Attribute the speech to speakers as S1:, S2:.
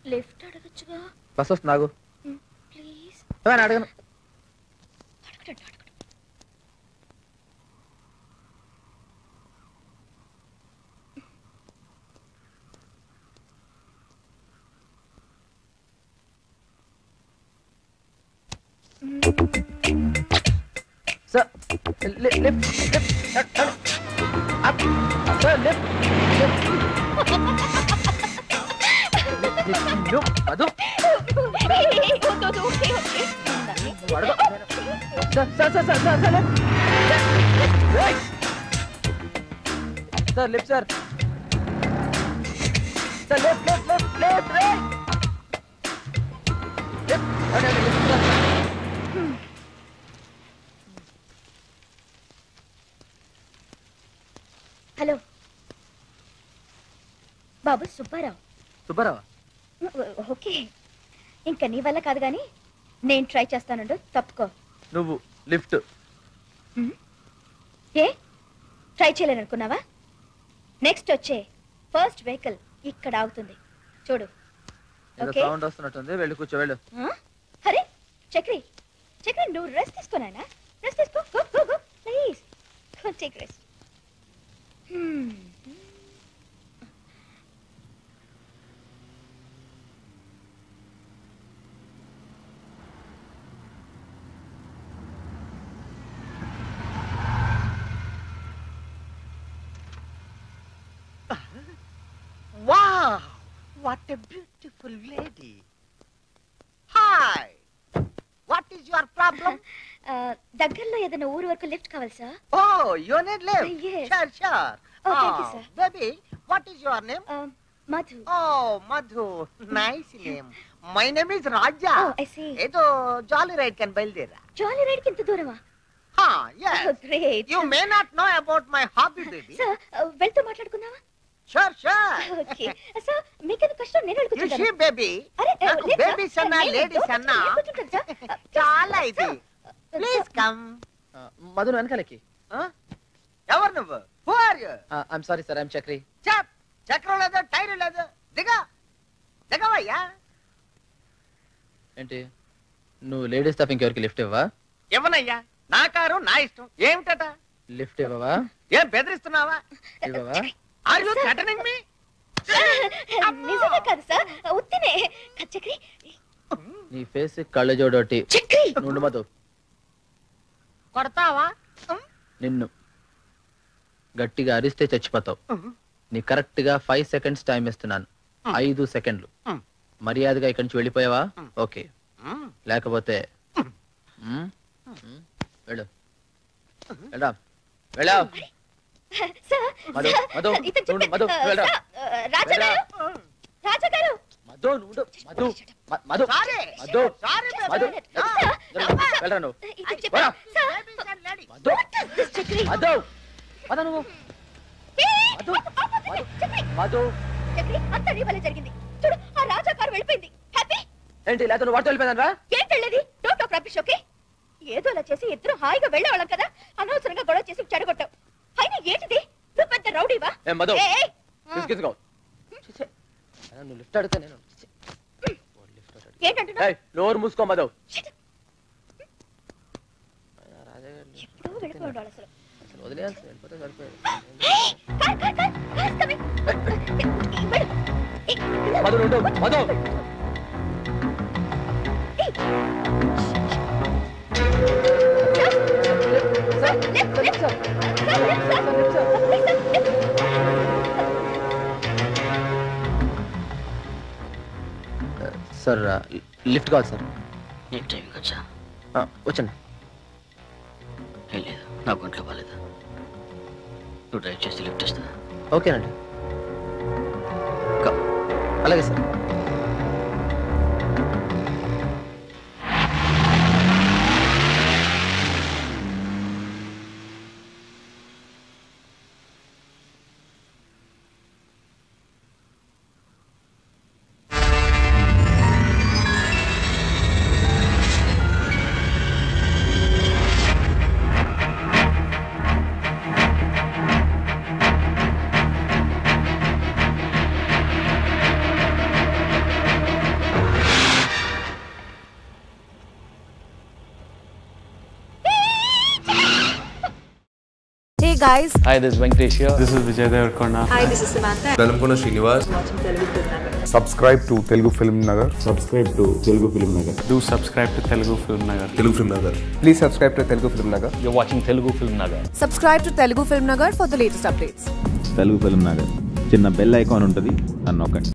S1: Lift అడగచ్చుగా
S2: bus వస్తుంది ఆగు
S1: please
S2: ఏమైనా అడగను
S1: అడగండి అడగండి
S2: sir lift lift lift up sir lift lift Madhu అడగ sir sir sir sir sir sir sir lift sir sir lift lift lift lift right lift అదే lift sir
S1: hello బాబు Subbarao
S2: Subbarao
S1: okay ఇంకా నీ వల్ల కాదు కానీ నేను ట్రై చేస్తానుండు తప్పుకో
S2: నువ్వు లిఫ్ట్
S1: ఏ ట్రై చేయలేననుకున్నావా నెక్స్ట్ వచ్చే ఫస్ట్ వెహికల్ ఇక్కడ ఆగుతుంది చూడు
S2: ఏదో
S1: ఓకే
S2: సౌండ్ వస్తున్నట్టుంది వెళ్ళి కూర్చో వెళ్ళు
S1: ఆ? అరే చక్రి చక్రి నువ్వు రెస్ట్ తీసుకోనాయనా రెస్ట్ తీసుకో go go go please go take rest
S3: Wow! What a beautiful lady. Hi! What is your problem?
S1: దగ్గరలో ఏదైనా ఊరు వరకు లిఫ్ట్ కావాలి sir
S3: Oh, you need lift?
S1: Yes.
S3: Sure, sure.
S1: Oh, thank you, sir.
S3: Baby, what is your name?
S1: Madhu
S3: Oh, Madhu. Nice name. My name is Raja.
S1: Oh, I see.
S3: ఏదో జాలీ ride కని బయలుదేరా
S1: జాలీ ride కి ఇంత దూరమా
S3: హా yes
S1: great
S3: you may not know about my hobby baby
S1: sir వెళ్తూ మాట్లాడుకుందామా
S3: sure sure
S1: okay sir మీకేదో కష్టం నేను
S3: you see
S1: వెళ్ళుకుంటాను
S3: baby
S1: అరే
S3: నాకు
S1: లేదు సార్.
S3: babies అన్నా
S1: నేను
S3: ladies
S1: don't
S3: అన్నా
S1: నేను కూర్చుంటాను సార్.
S3: చాలా ఇది
S1: సార్,
S3: ప్లీజ్ కమ్
S2: మధు వెనకాలకి
S3: ఎవరు నువ్వు who are you
S2: I'm sorry sir I'm Chakri
S3: చెప్ చక్రం లేదు టైర్ లేదు దిగ దిగవయ్యా
S2: ఏంటి నువ్వు లేడీస్ తప్ప ఇంకెవరికి లిఫ్ట్ ఇవ్వవా
S3: ఇవ్వనయ్యా నా కారు నా ఇష్టం ఏమిటట
S2: లిఫ్ట్ ఇవ్వవా
S3: ఏం బెదిరిస్తున్నావా
S2: ఇవ్వవా
S3: ఆర్ యు థ్రెటనింగ్ మీ
S1: నిజంగా కాదు సార్ ఉత్తినే చక్రి
S2: నీ ఫేస్ కళ్ళ జోడోటి
S1: చక్రి
S2: నుండు మధు
S3: కొడతావా
S2: నిన్ను గట్టిగా అరిస్తే చచ్చిపోతావు నీ కరెక్ట్ గా ఫైవ్ సెకండ్స్ టైం ఇస్తున్నాను ఐదు సెకండ్లు
S3: మ్.
S2: మర్యాదగా ఇక్కడి నుంచి వెళ్ళిపోయావా
S3: మ్.
S2: ఓకే లేకపోతే మ్? మ్? వెళ్ళు వెళ్ళా వెళ్ళా
S1: సార్
S2: మధు,
S1: సార్,
S2: మధు,
S1: ఇతను
S2: చూడు,
S1: చెప్పే-
S2: మధు,
S1: ఆ,
S2: వెళ్ళరా.
S1: సార్, ఆ, రాజా
S2: వెళ్ళరా.
S1: గారు రాజా గారు
S2: మధు నుండు మధు మ- Madhu
S3: sorry
S2: Madhu
S3: sorry
S2: Madhu
S1: sir,
S2: వెళ్ళరా నువ్వు
S1: ఇతను చెప్పే-
S2: పోరా.
S1: Sir,
S2: Madhu
S1: what is this, Chakri?
S2: Madhu Madhu నువ్వు
S1: ఏయ్,
S2: మధు,
S1: ఆపొద్దు,
S2: మధు.
S1: చక్రి,
S2: మధు
S1: చక్రి, అంతా నీ వల్లే జరిగింది చూడు ఆ రాజా కారు వెళ్ళిపోయింది హ్యాపీ
S2: ఏంటి లేకపోతే నువ్వు వాటితో వెళ్ళిపోయాను రా
S1: ఏంటి వెళ్ళేది డోంట్ టాక్ రబ్బిష్ ఓకే ఏదో అలా చేసి ఇద్దరు హాయిగా వెళ్ళేవాళ్ళం కదా అనవసరంగా గొడవ చేసి చెడగొట్టావు అయినా ఏంటిది నువ్వు పెద్ద రౌడీవా
S2: ఏ మధు
S1: ఏయ్, ఏయ్.
S2: తీసుకెళ్ళుకో నువ్వు లిఫ్ట్ అడిగితే నేను
S1: ఏంటంటున్నావు
S2: ఏయ్, నోరు మూసుకో మధు
S1: Shut up. ఎప్పుడో వెళ్ళిపోయాడు వాడు అసలు
S2: అసలు వదిలేయాల్సి వెళ్ళిపోతే సరిపోయేది
S1: ఏయ్, car, car, car, car is coming. వెళ్ళు. ఏయ్, వెళ్ళు.
S2: మధు నుండు మధు
S1: ఏయ్. Sir, left, left. Sir, left, sir. Please, sir, left.
S2: Sir lift కావాలి సార్
S4: నేను డ్రైవింగ్ వచ్చా
S2: ఆ, వచ్చండి
S4: ఏం లేదు నాకు ఒంట్లో బాగాలేదు నువ్వు డ్రైవ్ చేసి లిఫ్ట్ ఇస్తా
S2: ఓకేనండి క- అలాగే సార్
S1: ఆ
S5: guys.
S6: Hi, this is Venkatesh here.
S7: This is Vijay Devarkonda.
S5: Hi, this is Samantha.
S8: Velankonda Srinivas
S9: subscribe to Telugu Film Nagar
S10: subscribe to Telugu Film Nagar
S7: Do subscribe to Telugu Film Nagar.
S8: Telugu Film Nagar
S9: please subscribe to Telugu Film Nagar
S6: You're watching Telugu Film Nagar.
S5: Subscribe to Telugu Film Nagar for the latest updates.
S10: Telugu Film Nagar చిన్న bell icon ఉంటుంది అని నొక్కండి